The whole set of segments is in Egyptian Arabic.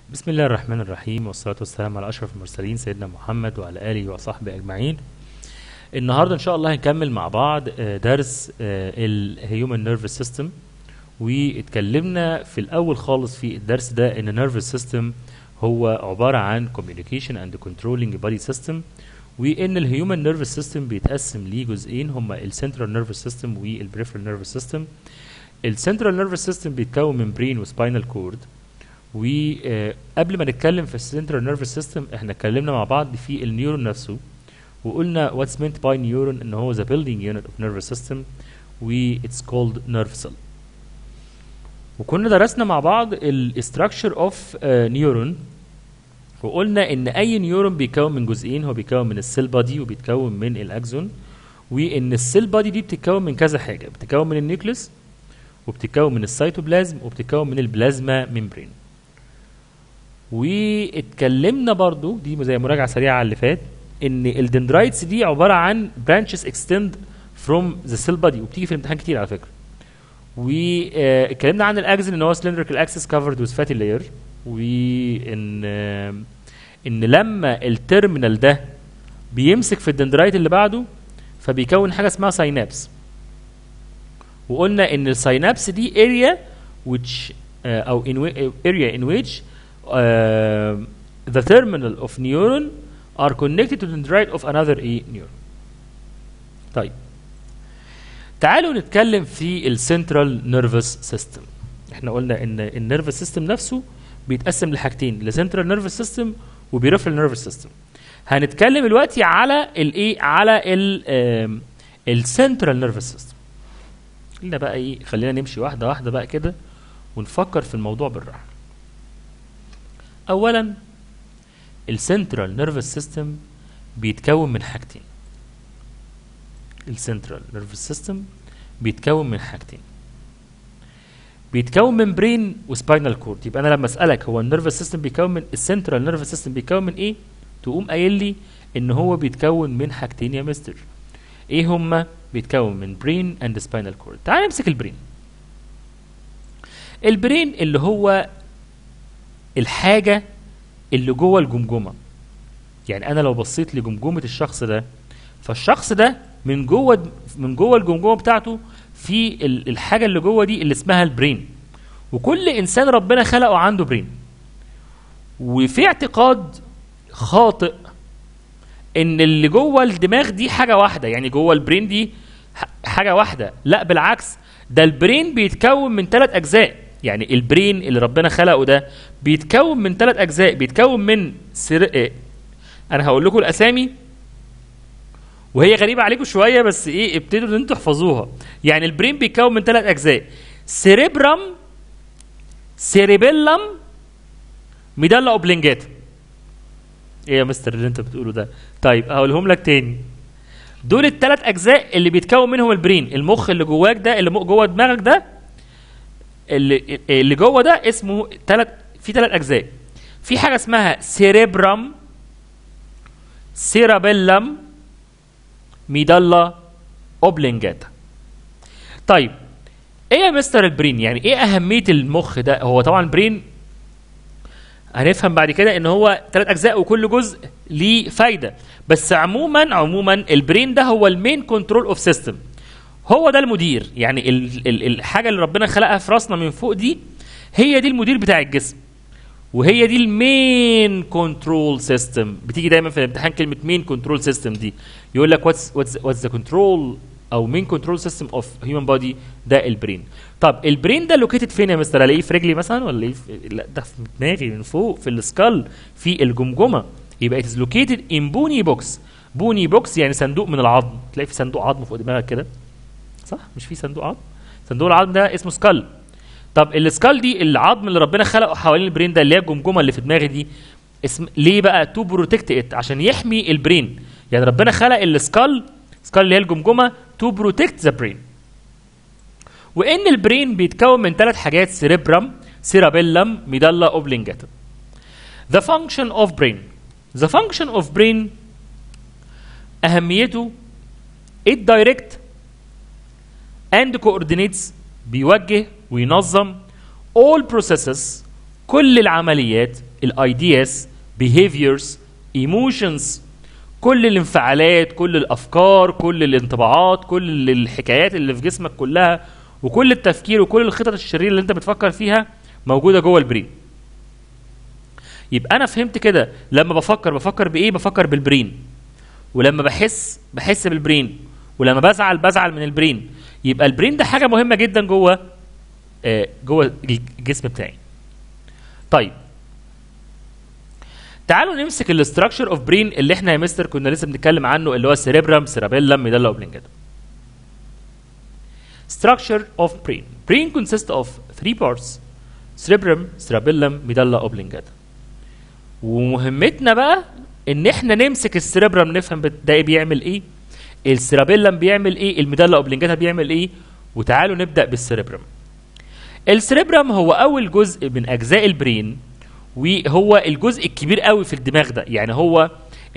بسم الله الرحمن الرحيم والصلاة والسلام على أشرف المرسلين سيدنا محمد وعلى آله وصحبه أجمعين النهاردة إن شاء الله هنكمل مع بعض آه، درس الهيومن نيرفس سيستم واتكلمنا في الأول خالص في الدرس ده إن النيرفس سيستم هو عبارة عن communication and controlling body system وإن الهيومن نيرفس سيستم بيتقسم لجزئين هما السنترال نيرفس سيستم والبريفرال نيرفس سيستم السنترال نيرفس سيستم بيتكون من برين وسباينال كورد وقبل ما نتكلم في السنترال نيرفس سيستم احنا اتكلمنا مع بعض في النيورون نفسه وقلنا what's meant by neuron ان هو the building unit of nervous system و it's called nerve cell وكنا درسنا مع بعض ال structure of uh, neuron وقلنا ان اي نيورون بيتكون من جزئين هو بيتكون من السيل بادي وبيتكون من الاكزون وان السيل بادي دي بتتكون من كذا حاجه بتتكون من النيوكليوس وبتتكون من السيتوبلازم وبتتكون من البلازما ميمبرين واتكلمنا برضو دي زي مراجعه سريعه على اللي فات ان الدندرايتس دي عباره عن برانشز اكستند فروم ذا سيل بادي وبتيجي في الامتحان كتير على فكره واتكلمنا عن الاكزن ان هو سلندريكال اكسس كفرد وذ فاتي لاير وان آه، ان لما التيرمينال ده بيمسك في الدندرايت اللي بعده فبيكون حاجه اسمها ساينابس وقلنا ان الساينابس دي area which آه، او in whi- area in which uh, the terminal of neuron are connected to the dendrite of another a neuron. طيب تعالوا نتكلم في السنترال نيرفس سيستم احنا قلنا ان النيرفس سيستم نفسه بيتقسم لحاجتين لسنترال نيرفس سيستم وبيرفرال نيرفس سيستم هنتكلم دلوقتي على الايه على ال السنترال نيرفس سيستم خلينا بقى ايه خلينا نمشي واحده واحده بقى كده ونفكر في الموضوع بالراحه اولا السنترال نيرفس سيستم بيتكون من حاجتين السنترال نيرفس سيستم بيتكون من حاجتين بيتكون من برين وسباينال كورد يبقى انا لما اسالك هو النيرفس سيستم بيتكون من السنترال نيرفس سيستم بيتكون من ايه تقوم قايل لي ان هو بيتكون من حاجتين يا مستر ايه هما بيتكون من برين اند سباينال كورد تعال نمسك البرين البرين اللي هو الحاجه اللي جوه الجمجمه يعني انا لو بصيت لجمجمه الشخص ده فالشخص ده من جوه من جوه الجمجمه بتاعته في ال- الحاجه اللي جوه دي اللي اسمها البرين وكل انسان ربنا خلقه عنده برين وفي اعتقاد خاطئ ان اللي جوه الدماغ دي حاجه واحده يعني جوه البرين دي ح- حاجه واحده لا بالعكس ده البرين بيتكون من ثلاث اجزاء يعني البرين اللي ربنا خلقه ده بيتكون من ثلاث اجزاء بيتكون من سر... إيه؟ انا هقول لكم الاسامي وهي غريبه عليكم شويه بس ايه ابتدوا ان انتوا تحفظوها يعني البرين بيتكون من ثلاث اجزاء سيريبرام سيريبيلم ميدالا اوبلنجاتا ايه يا مستر اللي انت بتقوله ده طيب هقولهم لك تاني دول الثلاث اجزاء اللي بيتكون منهم البرين المخ اللي جواك ده اللي مو- جوه دماغك ده اللي اللي جوه ده اسمه ثلاث في ثلاث اجزاء في حاجه اسمها سيريبرام سيرابيلم ميدالا اوبلنجاتا طيب ايه يا مستر البرين يعني ايه اهميه المخ ده هو طبعا البرين هنفهم بعد كده ان هو ثلاث اجزاء وكل جزء ليه فايده بس عموما عموما البرين ده هو المين كنترول اوف سيستم هو ده المدير يعني ال ال الحاجه اللي ربنا خلقها في راسنا من فوق دي هي دي المدير بتاع الجسم وهي دي المين كنترول سيستم بتيجي دايما في الامتحان كلمه مين كنترول سيستم دي يقول لك واتس واتس واتس ذا كنترول او مين كنترول سيستم اوف هيومن بودي ده البرين طب البرين ده لوكيتد فين يا مستر الاقيه في رجلي مثلا ولا ايه في... لا ده في دماغي من فوق في السكال في الجمجمه يبقى اتس لوكيتد ان بوني بوكس بوني بوكس يعني صندوق من العظم تلاقي في صندوق عظم فوق دماغك كده صح مش في صندوق عظم صندوق العظم ده اسمه سكال طب السكال دي العظم اللي ربنا خلقه حوالين البرين ده اللي هي الجمجمه اللي في دماغي دي اسم ليه بقى تو بروتكت ات عشان يحمي البرين يعني ربنا خلق السكال سكال اللي هي الجمجمه تو بروتكت ذا برين وان البرين بيتكون من ثلاث حاجات سيريبرام سيرابيلم ميدالا اوبلنجاتا the function of brain the function of brain اهميته it direct and coordinates بيوجه وينظم all processes كل العمليات الايدياز behaviors emotions كل الانفعالات كل الافكار كل الانطباعات كل الحكايات اللي في جسمك كلها وكل التفكير وكل الخطط الشريره اللي انت بتفكر فيها موجوده جوه البرين يبقى انا فهمت كده لما بفكر بفكر بايه بفكر بالبرين ولما بحس بحس بالبرين ولما بزعل بزعل من البرين يبقى البرين ده حاجه مهمه جدا جوه آه جوه الجسم بتاعي طيب تعالوا نمسك الاستراكشر اوف برين اللي احنا يا مستر كنا لسه بنتكلم عنه اللي هو سيريبرام سيرابيلم ميدالا اوبلنجاتا structure of brain brain consists of three parts cerebrum cerebellum medulla oblongata ومهمتنا بقى ان احنا نمسك السيربرم نفهم ده بيعمل ايه السيرابيلم بيعمل ايه الميدالا اوبلنجاتا بيعمل ايه وتعالوا نبدا بالسيربرم السيربرم هو اول جزء من اجزاء البرين وهو الجزء الكبير قوي في الدماغ ده يعني هو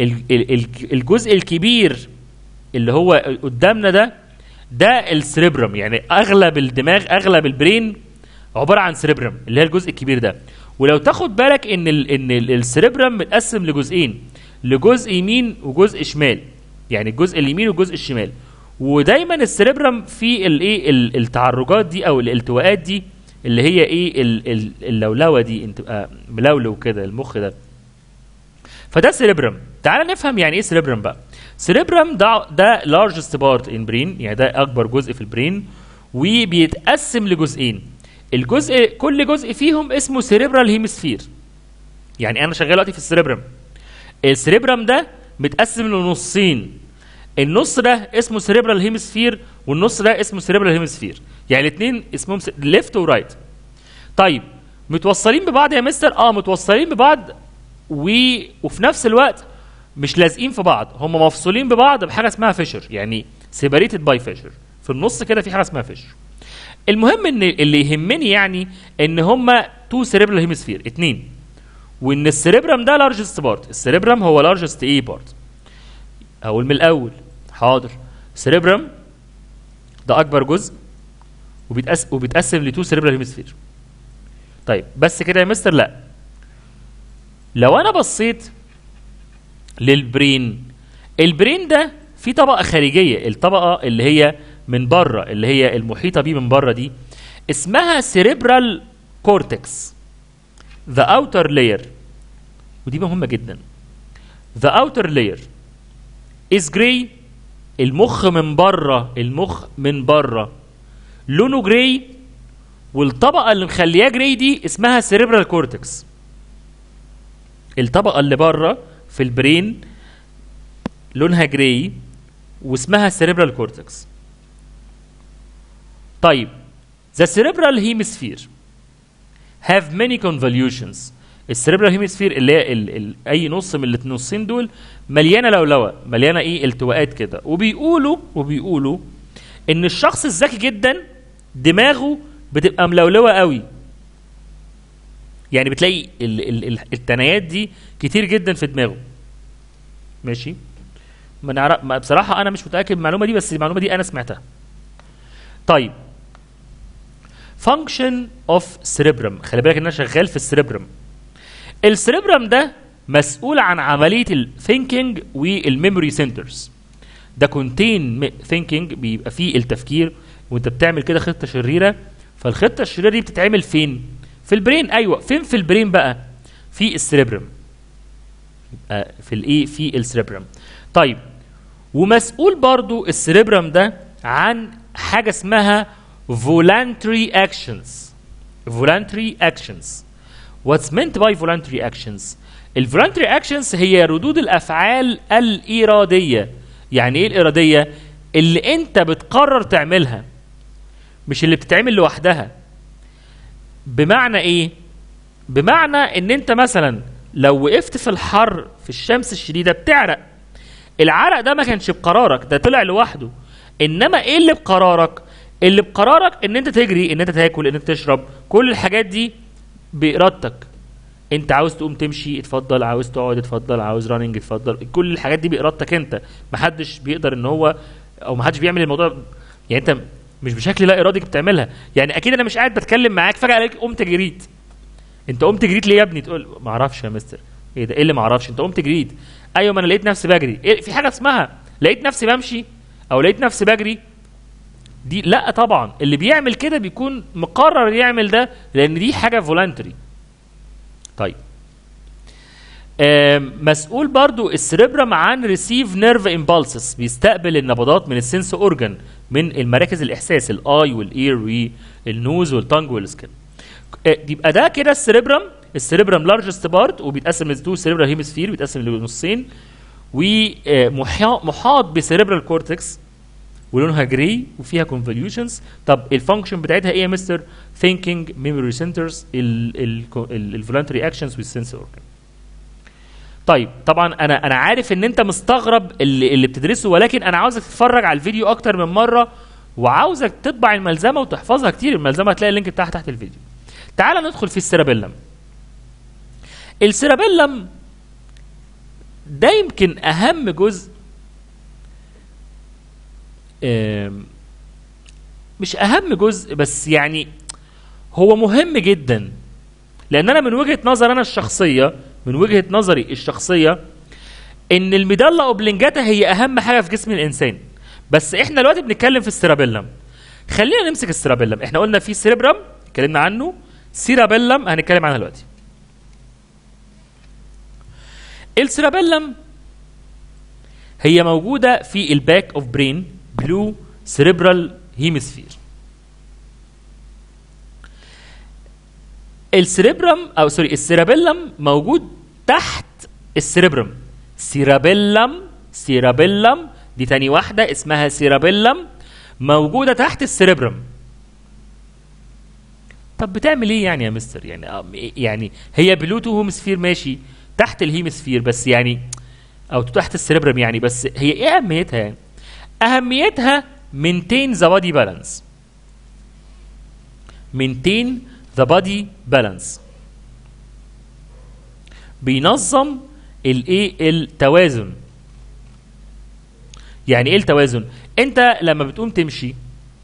الجزء الكبير اللي هو قدامنا ده ده السيربرم يعني اغلب الدماغ اغلب البرين عباره عن سيربرم اللي هي الجزء الكبير ده ولو تاخد بالك ان ال ان السيربرم متقسم لجزئين لجزء يمين وجزء شمال يعني الجزء اليمين والجزء الشمال ودايما السيربرم في الايه التعرجات دي او الالتواءات دي اللي هي ايه اللولوه دي انت تبقى ملولو كده المخ ده فده سيربرم تعال نفهم يعني ايه سيربرم بقى سيربرم ده ده لارجست بارت ان برين يعني ده اكبر جزء في البرين وبيتقسم لجزئين الجزء كل جزء فيهم اسمه سيريبرال هيمسفير يعني انا شغال دلوقتي في السيريبرم السيريبرم ده متقسم لنصين النص ده اسمه سيريبرال هيمسفير والنص ده اسمه سيريبرال هيمسفير يعني الاثنين اسمهم ليفت ورايت طيب متوصلين ببعض يا مستر اه متوصلين ببعض و... وفي نفس الوقت مش لازقين في بعض هم مفصولين ببعض بحاجه اسمها فيشر يعني سيبريتد باي فيشر في النص كده في حاجه اسمها فيشر المهم ان اللي يهمني يعني ان هما تو سيريبرال هيمسفير اتنين وان السيريبرام ده لارجست بارت السيريبرام هو لارجست ايه بارت اقول من الاول حاضر السيريبرام ده اكبر جزء وبيتقسم وبيتقسم لتو سيريبرال هيمسفير طيب بس كده يا مستر لا لو انا بصيت للبرين البرين ده في طبقه خارجيه الطبقه اللي هي من بره اللي هي المحيطه بيه من بره دي اسمها سيريبرال كورتكس ذا اوتر لاير ودي مهمه جدا ذا اوتر لاير از جراي المخ من بره المخ من بره لونه جراي والطبقه اللي مخلياه جراي دي اسمها سيريبرال كورتكس الطبقه اللي بره في البرين لونها جراي واسمها سيريبرال كورتكس طيب the cerebral hemisphere have many convolutions السيربرال هيمسفير اللي هي ال ال اي نص من النصين دول مليانه لولوه مليانه ايه التواءات كده وبيقولوا وبيقولوا ان الشخص الذكي جدا دماغه بتبقى ملولوه قوي يعني بتلاقي ال ال ال التنايات دي كتير جدا في دماغه ماشي ما نعرف بصراحه انا مش متاكد من المعلومه دي بس المعلومه دي انا سمعتها طيب فانكشن اوف سيريبرم خلي بالك ان انا شغال في السيريبرم السيريبرم ده مسؤول عن عمليه الثينكينج والميموري سنترز ده كونتين ثينكينج بيبقى فيه التفكير وانت بتعمل كده خطه شريره فالخطه الشريره دي بتتعمل فين في البرين ايوه فين في البرين بقى في السيريبرم يبقى في الايه في السيريبرم طيب ومسؤول برضو السيريبرم ده عن حاجه اسمها voluntary actions voluntary actions what's meant by voluntary actions الفولنتري actions هي ردود الافعال الاراديه يعني ايه الاراديه اللي انت بتقرر تعملها مش اللي بتتعمل لوحدها بمعنى ايه بمعنى ان انت مثلا لو وقفت في الحر في الشمس الشديده بتعرق العرق ده ما كانش بقرارك ده طلع لوحده انما ايه اللي بقرارك اللي بقرارك ان انت تجري ان انت تاكل ان انت تشرب كل الحاجات دي بارادتك انت عاوز تقوم تمشي اتفضل عاوز تقعد اتفضل عاوز راننج اتفضل كل الحاجات دي بارادتك انت محدش بيقدر ان هو او محدش بيعمل الموضوع يعني انت مش بشكل لا ارادي بتعملها يعني اكيد انا مش قاعد بتكلم معاك فجاه الاقيك قمت جريت انت قمت جريت ليه يا ابني تقول ما اعرفش يا مستر ايه ده ايه اللي ما اعرفش انت قمت جريت ايوه ما انا لقيت نفسي بجري إيه في حاجه اسمها لقيت نفسي بمشي او لقيت نفسي بجري دي لا طبعا اللي بيعمل كده بيكون مقرر يعمل ده لان دي حاجه فولنتري طيب آم، مسؤول برضو السريبرم عن ريسيف نيرف امبالسز بيستقبل النبضات من السنس اورجان من المراكز الاحساس الاي والاير والنوز والتانج والسكن آه، يبقى ده كده السريبرم السريبرم لارجست بارت وبيتقسم لتو سريبرال هيمسفير بيتقسم لنصين ومحاط بسريبرال كورتكس ولونها جراي وفيها كونفوليوشنز طب الفانكشن بتاعتها ايه يا مستر ثينكينج ميموري سنترز الفولنتري اكشنز والسنس اورجان طيب طبعا انا انا عارف ان انت مستغرب اللي, اللي بتدرسه ولكن انا عاوزك تتفرج على الفيديو اكتر من مره وعاوزك تطبع الملزمه وتحفظها كتير الملزمه هتلاقي اللينك بتاعها تحت الفيديو تعال ندخل في السيرابيلم السيرابيلم ده يمكن اهم جزء آم، مش اهم جزء بس يعني هو مهم جدا لان انا من وجهه نظر انا الشخصيه من وجهه نظري الشخصيه ان الميدالا اوبلنجاتا هي اهم حاجه في جسم الانسان بس احنا دلوقتي بنتكلم في السيرابيلم خلينا نمسك السيرابيلم احنا قلنا في سيربرم اتكلمنا عنه سيرابيلم هنتكلم عنها دلوقتي السيرابيلم هي موجوده في الباك اوف برين بلو سيريبرال هيمسفير السيريبرم او سوري السيرابيلم موجود تحت السيريبرم سيرابيلم سيرابيلم دي تاني واحدة اسمها سيرابيلم موجودة تحت السيريبرم طب بتعمل ايه يعني يا مستر يعني آه، يعني هي بلوتو هومسفير ماشي تحت الهيمسفير بس يعني او تحت السيريبرم يعني بس هي ايه اهميتها يعني اهميتها maintain the body balance maintain the body balance بينظم الايه التوازن يعني ايه التوازن انت لما بتقوم تمشي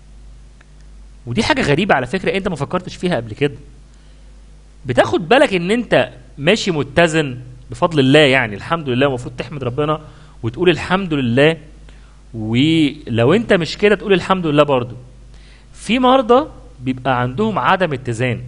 ودي حاجه غريبه على فكره انت ما فكرتش فيها قبل كده بتاخد بالك ان انت ماشي متزن بفضل الله يعني الحمد لله المفروض تحمد ربنا وتقول الحمد لله ولو انت مش كده تقول الحمد لله برضو في مرضى بيبقى عندهم عدم اتزان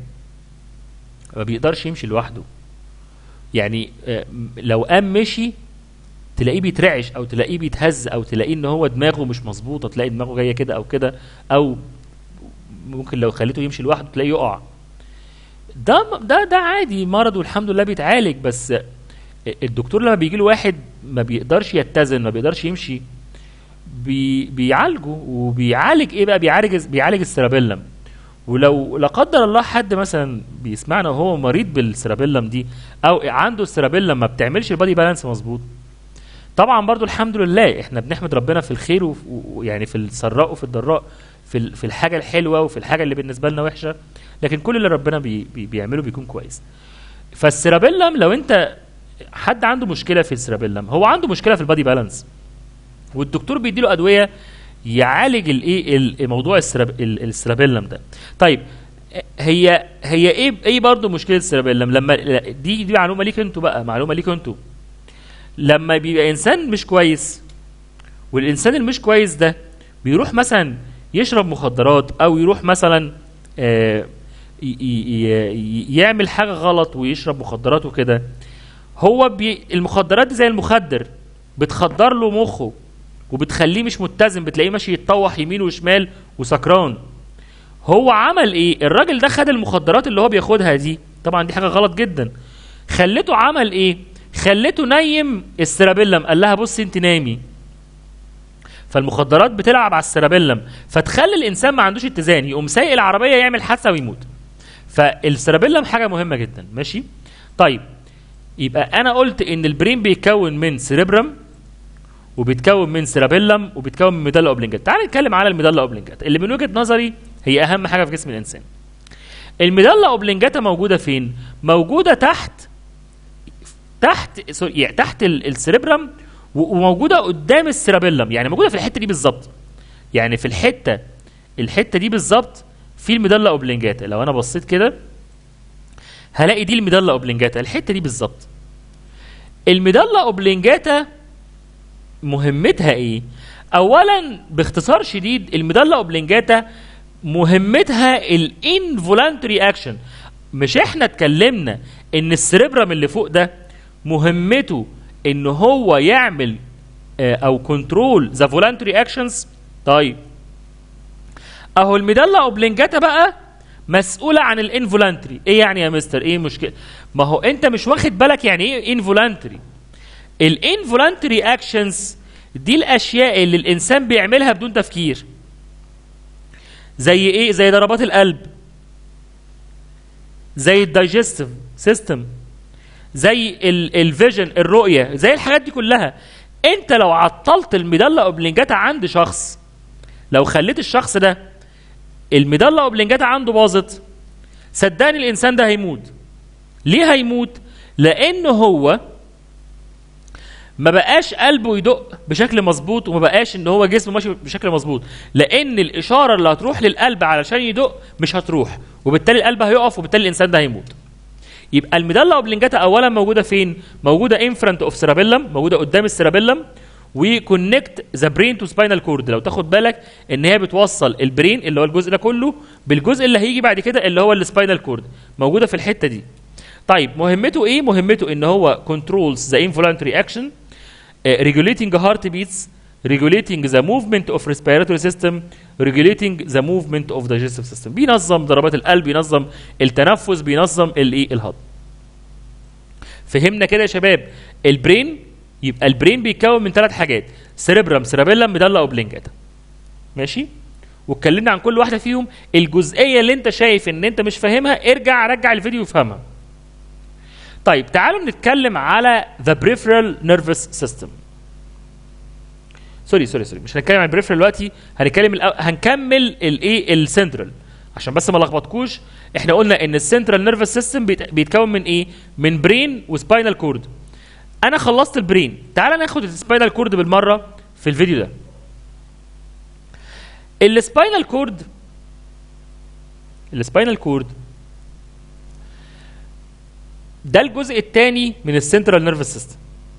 ما بيقدرش يمشي لوحده يعني آه، م- لو قام مشي تلاقيه بيترعش او تلاقيه بيتهز او تلاقيه ان هو دماغه مش مظبوطه تلاقي دماغه جايه كده او كده او ممكن لو خليته يمشي لوحده تلاقيه يقع ده ده ده عادي مرض والحمد لله بيتعالج بس الدكتور لما بيجي له واحد ما بيقدرش يتزن ما بيقدرش يمشي بي بيعالجه وبيعالج ايه بقى بيعالج بيعالج السيرابيلم ولو لا قدر الله حد مثلا بيسمعنا وهو مريض بالسيرابيلم دي او عنده السيرابيلم ما بتعملش البادي بالانس مظبوط طبعا برضو الحمد لله احنا بنحمد ربنا في الخير وف- ويعني في السراء وفي الضراء في ال- في الحاجه الحلوه وفي الحاجه اللي بالنسبه لنا وحشه لكن كل اللي ربنا بي بي بيعمله بيكون كويس فالسيرابيلم لو انت حد عنده مشكله في السيرابيلم هو عنده مشكله في البادي بالانس والدكتور بيديله ادويه يعالج الايه ال- موضوع السراب ال- السرابيلم ده طيب هي هي ايه ايه برضه مشكله السرابيلم لما لا، دي دي معلومه ليك انتوا بقى معلومه ليك انتوا لما بيبقى انسان مش كويس والانسان المش كويس ده بيروح مثلا يشرب مخدرات او يروح مثلا آه، ي- ي- ي- يعمل حاجه غلط ويشرب مخدرات وكده هو بي المخدرات دي زي المخدر بتخدر له مخه وبتخليه مش متزن بتلاقيه ماشي يتطوح يمين وشمال وسكران هو عمل ايه الراجل ده خد المخدرات اللي هو بياخدها دي طبعا دي حاجه غلط جدا خلته عمل ايه خلته نيم السرابيلم قال لها بصي انت نامي فالمخدرات بتلعب على السرابيلم فتخلي الانسان ما عندوش اتزان يقوم سايق العربيه يعمل حادثه ويموت فالسرابيلم حاجه مهمه جدا ماشي طيب يبقى انا قلت ان البرين بيتكون من سيريبرم وبيتكون من سيرابيلم وبيتكون من ميدالا اوبلنجات تعال نتكلم على الميدالا اوبلنجات اللي من وجهه نظري هي اهم حاجه في جسم الانسان الميدالا اوبلنجاتا موجوده فين موجوده تحت تحت سوري يعني تحت ال- السيريبرم و- وموجوده قدام السيرابيلم يعني موجوده في الحته دي بالظبط يعني في الحته الحته دي بالظبط في الميدالا اوبلنجاتا لو انا بصيت كده هلاقي دي الميدالا اوبلنجاتا الحته دي بالظبط الميدالا اوبلنجاتا مهمتها ايه اولا باختصار شديد الميدالا اوبلنجاتا مهمتها الانفولانتري اكشن مش احنا اتكلمنا ان السريبرم اللي فوق ده مهمته ان هو يعمل آه، او كنترول ذا فولانتري اكشنز طيب اهو الميدالا اوبلنجاتا بقى مسؤولة عن الانفولانتري ايه يعني يا مستر ايه مشكلة ما هو انت مش واخد بالك يعني ايه انفولانتري الانفولانتري اكشنز دي الاشياء اللي الانسان بيعملها بدون تفكير زي ايه زي ضربات القلب زي الدايجستيف سيستم زي الفيجن الرؤيه زي الحاجات دي كلها انت لو عطلت الميدالا اوبلنجاتا عند شخص لو خليت الشخص ده الميدالا اوبلنجاتا عنده باظت صدقني الانسان ده هيموت ليه هيموت لان هو ما بقاش قلبه يدق بشكل مظبوط وما بقاش ان هو جسمه ماشي بشكل مظبوط لان الاشاره اللي هتروح للقلب علشان يدق مش هتروح وبالتالي القلب هيقف وبالتالي الانسان ده هيموت يبقى الميدالا اوبلنجاتا اولا موجوده فين موجوده ان فرونت اوف سيرابيلم موجوده قدام السيرابيلم وكونكت ذا برين تو سباينال كورد لو تاخد بالك ان هي بتوصل البرين اللي هو الجزء ده كله بالجزء اللي هيجي بعد كده اللي هو السباينال كورد موجوده في الحته دي طيب مهمته ايه مهمته ان هو كنترولز ذا انفولانتري اكشن regulating heart beats regulating the movement of respiratory system regulating the movement of digestive system بينظم ضربات القلب بينظم التنفس بينظم الايه الهضم فهمنا كده يا شباب البرين يبقى البرين بيتكون من ثلاث حاجات سيريبرم سيرابيلم ميدالا اوبلنجاتا ماشي واتكلمنا عن كل واحده فيهم الجزئيه اللي انت شايف ان انت مش فاهمها ارجع رجع الفيديو وافهمها طيب تعالوا نتكلم على ذا بريفرال نيرفس سيستم سوري سوري سوري مش هنتكلم عن البريفرال دلوقتي هنتكلم الأو... هنكمل الايه السنترال عشان بس ما لخبطكوش احنا قلنا ان السنترال نيرفس سيستم بيت... بيتكون من ايه من برين وسباينال كورد انا خلصت البرين تعال ناخد السباينال كورد بالمره في الفيديو ده السباينال كورد السباينال كورد ده الجزء الثاني من السنترال نيرفس سيستم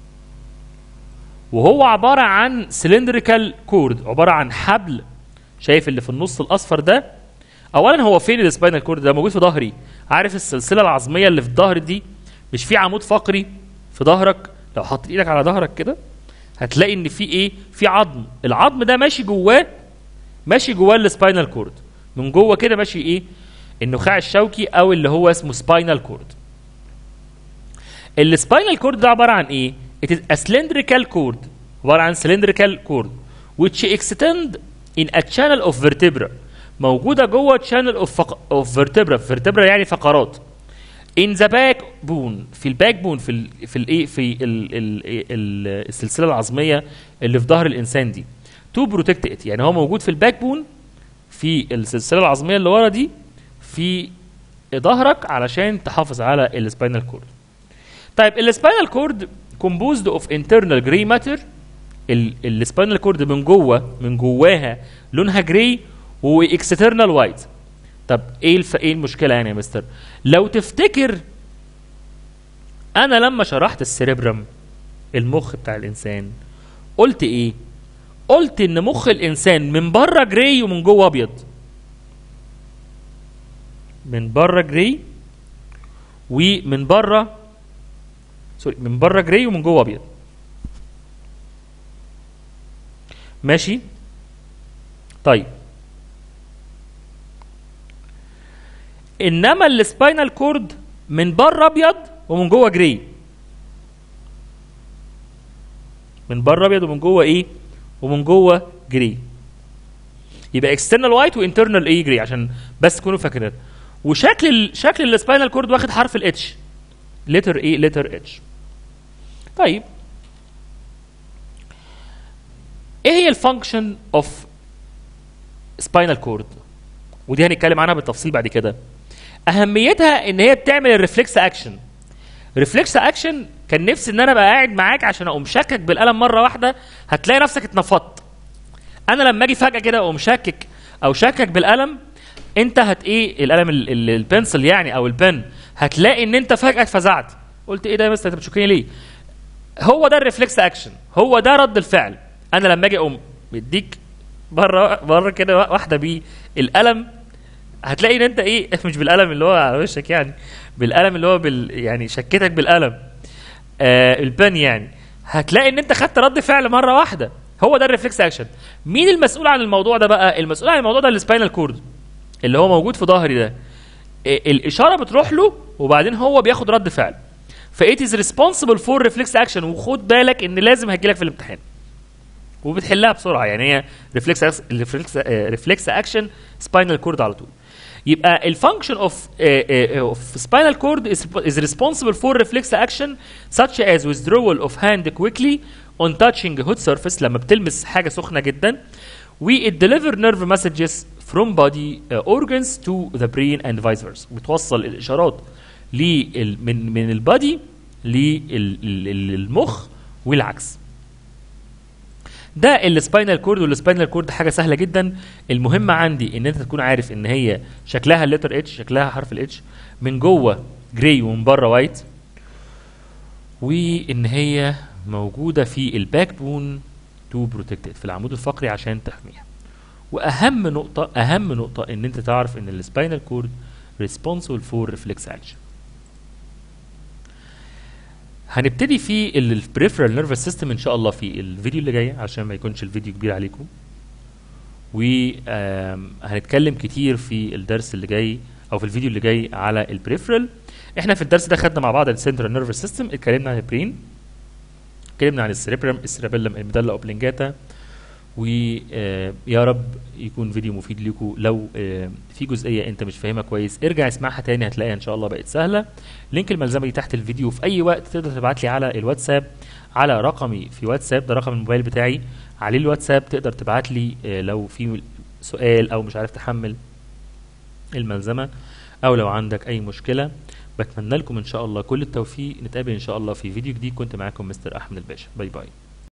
وهو عباره عن سلندريكال كورد عباره عن حبل شايف اللي في النص الاصفر ده اولا هو فين السباينال كورد ده موجود في ظهري عارف السلسله العظميه اللي في الظهر دي مش في عمود فقري في ظهرك لو حطيت ايدك على ظهرك كده هتلاقي ان في ايه في عظم العظم ده ماشي جواه ماشي جواه السباينال كورد من جوه كده ماشي ايه النخاع الشوكي او اللي هو اسمه سباينال كورد السباينال كورد ده عباره عن ايه it is a cylindrical cord عباره عن cylindrical cord which extend in a channel of vertebra موجوده جوه channel of, فق... of vertebra vertebra يعني فقرات in the backbone في الباك بون في ال في الايه في ال ال ال السلسله العظميه اللي في ظهر الانسان دي to protect it يعني هو موجود في الباك بون في السلسله العظميه اللي ورا دي في ظهرك علشان تحافظ على السباينال كورد طيب السباينال كورد composed of internal gray matter السباينال كورد من جوه من جواها لونها جراي واكسترنال وايت طب ايه الف... ايه المشكله يعني يا مستر لو تفتكر انا لما شرحت السيريبرم المخ بتاع الانسان قلت ايه قلت ان مخ الانسان من بره جراي ومن جوه ابيض من بره جراي ومن بره سوري من بره جراي ومن جوه ابيض ماشي طيب انما السباينال كورد من بره ابيض ومن جوه جراي من بره ابيض ومن جوه ايه ومن جوه جراي يبقى اكسترنال وايت وانترنال ايه جراي عشان بس تكونوا فاكرين وشكل ال... شكل السباينال كورد واخد حرف الاتش لتر ايه لتر اتش طيب ايه هي الفانكشن اوف سباينال كورد ودي هنتكلم عنها بالتفصيل بعد كده اهميتها ان هي بتعمل الريفلكس اكشن ريفلكس اكشن كان نفسي ان انا ابقى قاعد معاك عشان اقوم شكك بالقلم مره واحده هتلاقي نفسك اتنفضت انا لما اجي فجاه كده اقوم شاكك او شكك بالقلم انت هت ايه القلم ال- ال- البنسل يعني او البن هتلاقي ان انت فجاه اتفزعت قلت ايه ده يا مستر انت بتشكيني ليه هو ده الريفلكس اكشن هو ده رد الفعل انا لما اجي اقوم مديك بره بره كده واحده بيه القلم هتلاقي ان انت ايه مش بالقلم اللي هو على وشك يعني بالقلم اللي هو بال يعني شكتك بالقلم آه البن يعني هتلاقي ان انت خدت رد فعل مره واحده هو ده الريفلكس اكشن مين المسؤول عن الموضوع ده بقى المسؤول عن الموضوع ده السباينال كورد اللي هو موجود في ظهري ده إيه، الاشاره بتروح له وبعدين هو بياخد رد فعل فايت از ريسبونسبل فور ريفلكس اكشن وخد بالك ان لازم هتجيلك في الامتحان وبتحلها بسرعه يعني هي ريفلكس ريفلكس ريفلكس اكشن سباينال كورد على طول يبقى الفانكشن اوف اوف سباينال كورد is responsible for reflex action such as withdrawal of hand quickly on touching a hot surface لما بتلمس حاجه سخنه جدا و it deliver nerve messages from body uh, organs to the brain and vice versa بتوصل الاشارات لل من من البادي للمخ والعكس ده السباينال كورد والسباينال كورد حاجه سهله جدا المهم عندي ان انت تكون عارف ان هي شكلها الليتر اتش شكلها حرف الاتش من جوه جراي ومن بره وايت وان هي موجوده في الباك بون تو بروتكتد في العمود الفقري عشان تحميها واهم نقطه اهم نقطه ان انت تعرف ان السباينال كورد responsible for reflex action هنبتدي في البريفرال نيرفس سيستم ان شاء الله في الفيديو اللي جاي عشان ما يكونش الفيديو كبير عليكم وهنتكلم كتير في الدرس اللي جاي او في الفيديو اللي جاي على البريفرال احنا في الدرس ده خدنا مع بعض السنترال نيرفس سيستم اتكلمنا عن البرين اتكلمنا عن السريبرم السيربيلم الميدالا اوبلنجاتا ويا رب يكون فيديو مفيد لكم لو آه، في جزئيه انت مش فاهمها كويس ارجع اسمعها تاني هتلاقيها ان شاء الله بقت سهله لينك الملزمه دي تحت الفيديو في اي وقت تقدر تبعت لي على الواتساب على رقمي في واتساب ده رقم الموبايل بتاعي عليه الواتساب تقدر تبعت لي آه، لو في سؤال او مش عارف تحمل الملزمه او لو عندك اي مشكله بتمنى لكم ان شاء الله كل التوفيق نتقابل ان شاء الله في فيديو جديد كنت معاكم مستر احمد الباشا باي باي